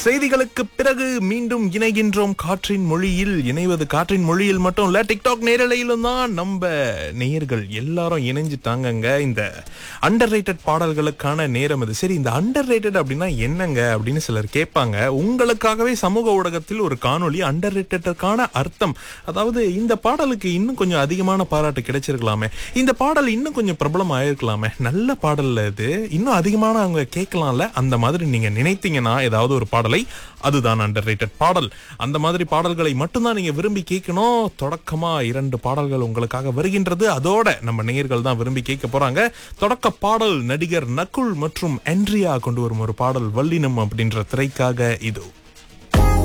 செய்திகளுக்கு பிறகு மீண்டும் இணைகின்றோம் காற்றின் மொழியில் இணைவது காற்றின் மொழியில் மட்டும் இல்ல டிக்டாக் நேரலையிலும் தான் நம்ம நேயர்கள் எல்லாரும் இணைஞ்சிட்டாங்கங்க இந்த அண்டர் பாடல்களுக்கான நேரம் இது சரி இந்த அண்டர் அப்படின்னா என்னங்க அப்படின்னு சிலர் கேட்பாங்க உங்களுக்காகவே சமூக ஊடகத்தில் ஒரு காணொளி அண்டர் ரேட்டடுக்கான அர்த்தம் அதாவது இந்த பாடலுக்கு இன்னும் கொஞ்சம் அதிகமான பாராட்டு கிடைச்சிருக்கலாமே இந்த பாடல் இன்னும் கொஞ்சம் பிரபலம் ஆயிருக்கலாமே நல்ல பாடல்ல இது இன்னும் அதிகமான அவங்க கேட்கலாம்ல அந்த மாதிரி நீங்க நினைத்தீங்கன்னா ஏதாவது ஒரு பாடலை அதுதான் அண்டர் பாடல் அந்த மாதிரி பாடல்களை மட்டும்தான் நீங்க விரும்பி கேட்கணும் தொடக்கமா இரண்டு பாடல்கள் உங்களுக்காக வருகின்றது அதோட நம்ம நேயர்கள் தான் விரும்பி கேட்க போறாங்க தொடக்க பாடல் நடிகர் நக்குல் மற்றும் ஆண்ட்ரியா கொண்டு வரும் ஒரு பாடல் வல்லினம் அப்படின்ற திரைக்காக இது